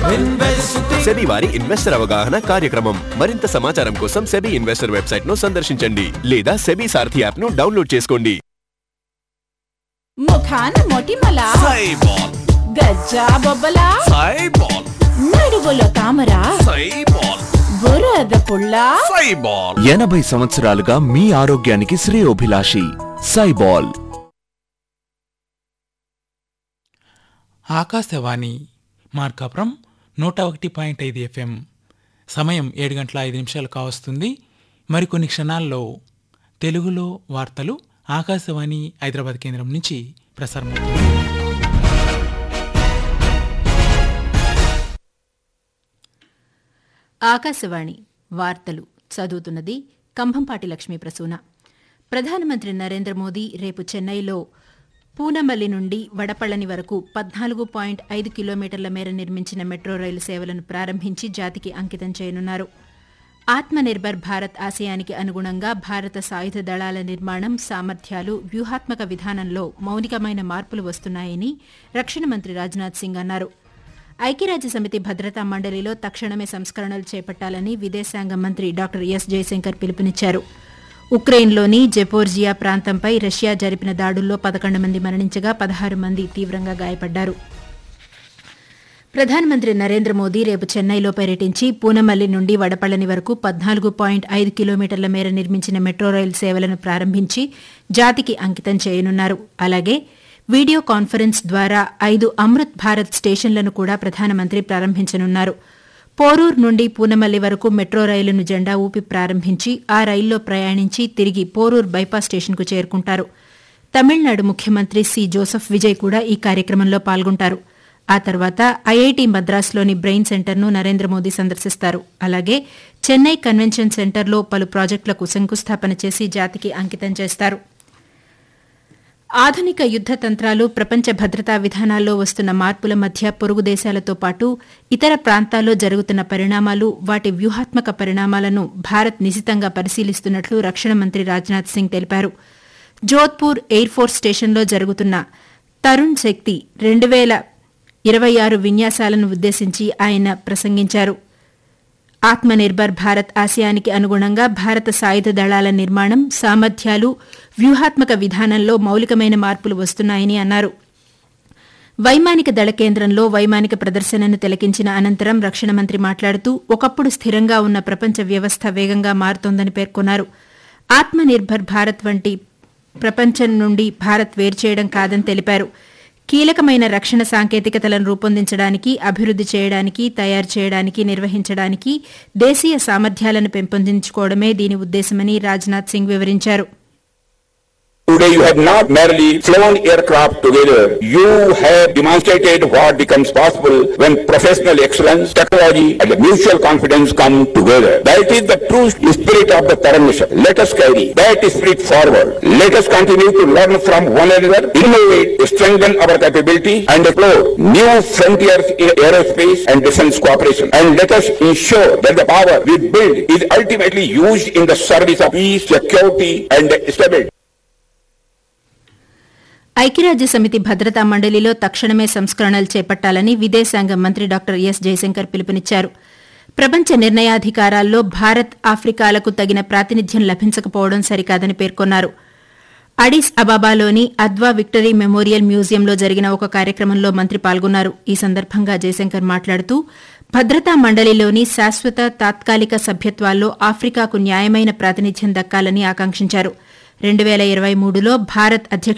SEBI వారి investor అవగాహన కార్యక్రమం మరింత సమాచారం కోసం సెబీ ఇన్వెస్టర్ వెబ్సైట్ ను సందర్శించండి లేదా సెబీ సారథి యాప్ ను డౌన్లోడ్ చేసుకోండి ముఖాన మొటిమల సైబాల్ గజ్జా బొబ్బల సైబాల్ నడుగులో తామర సైబాల్ బురద పుల్ల సైబాల్ ఎనభై సంవత్సరాలుగా మీ ఆరోగ్యానికి శ్రేయోభిలాషి సైబాల్ ఆకాశవాణి మార్కాపురం నూట ఒకటి పాయింట్ ఐదు ఎఫ్ఎం సమయం ఏడు గంటల ఐదు నిమిషాలు కావస్తుంది మరికొన్ని క్షణాల్లో తెలుగులో వార్తలు ఆకాశవాణి హైదరాబాద్ కేంద్రం నుంచి ప్రసారమవుతుంది ఆకాశవాణి వార్తలు చదువుతున్నది కంభంపాటి లక్ష్మీ ప్రసూన ప్రధానమంత్రి నరేంద్ర మోదీ రేపు చెన్నైలో పూనమల్లి నుండి వడపళని వరకు పద్నాలుగు పాయింట్ ఐదు కిలోమీటర్ల మేర నిర్మించిన మెట్రో రైలు సేవలను ప్రారంభించి జాతికి అంకితం చేయనున్నారు ఆత్మనిర్భర్ భారత్ ఆశయానికి అనుగుణంగా భారత సాయుధ దళాల నిర్మాణం సామర్థ్యాలు వ్యూహాత్మక విధానంలో మౌలికమైన మార్పులు వస్తున్నాయని రక్షణ మంత్రి రాజ్నాథ్ సింగ్ అన్నారు ఐక్యరాజ్య సమితి భద్రతా మండలిలో తక్షణమే సంస్కరణలు చేపట్టాలని విదేశాంగ మంత్రి డాక్టర్ ఎస్ జయశంకర్ పిలుపునిచ్చారు ఉక్రెయిన్లోని జెపోర్జియా ప్రాంతంపై రష్యా జరిపిన దాడుల్లో పదకొండు మంది మరణించగా పదహారు మంది తీవ్రంగా గాయపడ్డారు ప్రధానమంత్రి నరేంద్ర మోదీ రేపు చెన్నైలో పర్యటించి పూనమల్లి నుండి వడపళని వరకు పద్నాలుగు పాయింట్ ఐదు కిలోమీటర్ల మేర నిర్మించిన మెట్రో రైలు సేవలను ప్రారంభించి జాతికి అంకితం చేయనున్నారు అలాగే వీడియో కాన్ఫరెన్స్ ద్వారా ఐదు అమృత్ భారత్ స్టేషన్లను కూడా ప్రధానమంత్రి ప్రారంభించనున్నారు పోరూర్ నుండి పూనమల్లి వరకు మెట్రో రైలును జెండా ఊపి ప్రారంభించి ఆ రైల్లో ప్రయాణించి తిరిగి పోరూర్ బైపాస్ స్టేషన్కు చేరుకుంటారు తమిళనాడు ముఖ్యమంత్రి సి జోసెఫ్ విజయ్ కూడా ఈ కార్యక్రమంలో పాల్గొంటారు ఆ తర్వాత ఐఐటి మద్రాసులోని బ్రెయిన్ సెంటర్ను నరేంద్ర మోదీ సందర్శిస్తారు అలాగే చెన్నై కన్వెన్షన్ సెంటర్లో పలు ప్రాజెక్టులకు శంకుస్థాపన చేసి జాతికి అంకితం చేస్తారు ఆధునిక యుద్ద తంత్రాలు ప్రపంచ భద్రతా విధానాల్లో వస్తున్న మార్పుల మధ్య పొరుగు దేశాలతో పాటు ఇతర ప్రాంతాల్లో జరుగుతున్న పరిణామాలు వాటి వ్యూహాత్మక పరిణామాలను భారత్ నిశితంగా పరిశీలిస్తున్నట్లు రక్షణ మంత్రి రాజ్నాథ్ సింగ్ తెలిపారు జోధ్పూర్ ఎయిర్ ఫోర్స్ స్టేషన్లో జరుగుతున్న తరుణ్ శక్తి రెండు వేల ఇరవై ఆరు విన్యాసాలను ఉద్దేశించి ఆయన ప్రసంగించారు ఆత్మనిర్భర్ భారత్ ఆశయానికి అనుగుణంగా భారత సాయుధ దళాల నిర్మాణం సామర్థ్యాలు వ్యూహాత్మక విధానంలో మౌలికమైన మార్పులు వస్తున్నాయని అన్నారు వైమానిక దళ కేంద్రంలో వైమానిక ప్రదర్శనను తిలకించిన అనంతరం రక్షణ మంత్రి మాట్లాడుతూ ఒకప్పుడు స్థిరంగా ఉన్న ప్రపంచ వ్యవస్థ వేగంగా మారుతోందని పేర్కొన్నారు ఆత్మనిర్భర్ భారత్ వంటి ప్రపంచం నుండి భారత్ వేరుచేయడం కాదని తెలిపారు కీలకమైన రక్షణ సాంకేతికతలను రూపొందించడానికి అభివృద్ది చేయడానికి తయారు చేయడానికి నిర్వహించడానికి దేశీయ సామర్థ్యాలను పెంపొందించుకోవడమే దీని ఉద్దేశమని రాజ్నాథ్ సింగ్ వివరించారు Today you have not merely flown aircraft together, you have demonstrated what becomes possible when professional excellence, technology and mutual confidence come together. That is the true spirit of the Taran mission. Let us carry that spirit forward. Let us continue to learn from one another, innovate, strengthen our capability and explore new frontiers in aerospace and defense cooperation. And let us ensure that the power we build is ultimately used in the service of peace, security and stability. ఐక్యరాజ్య సమితి భద్రతా మండలిలో తక్షణమే సంస్కరణలు చేపట్టాలని విదేశాంగ మంత్రి doctor yes Jayashankar పిలుపునిచ్చారు ప్రపంచ నిర్ణయాధికారాల్లో భారత్ ఆఫ్రికాలకు తగిన ప్రాతినిధ్యం లభించకపోవడం సరికాదని పేర్కొన్నారు అడిస్ అబాబాలోని అద్వా విక్టరీ మెమోరియల్ మ్యూజియంలో జరిగిన ఒక కార్యక్రమంలో మంత్రి పాల్గొన్నారు ఈ సందర్భంగా జయశంకర్ మాట్లాడుతూ భద్రతా మండలిలోని శాశ్వత తాత్కాలిక సభ్యత్వాల్లో ఆఫ్రికాకు న్యాయమైన ప్రాతినిధ్యం దక్కాలని ఆకాంక్షించారు రెండు వేల ఇరవై మూడులో భారత్ అధ్యక్ష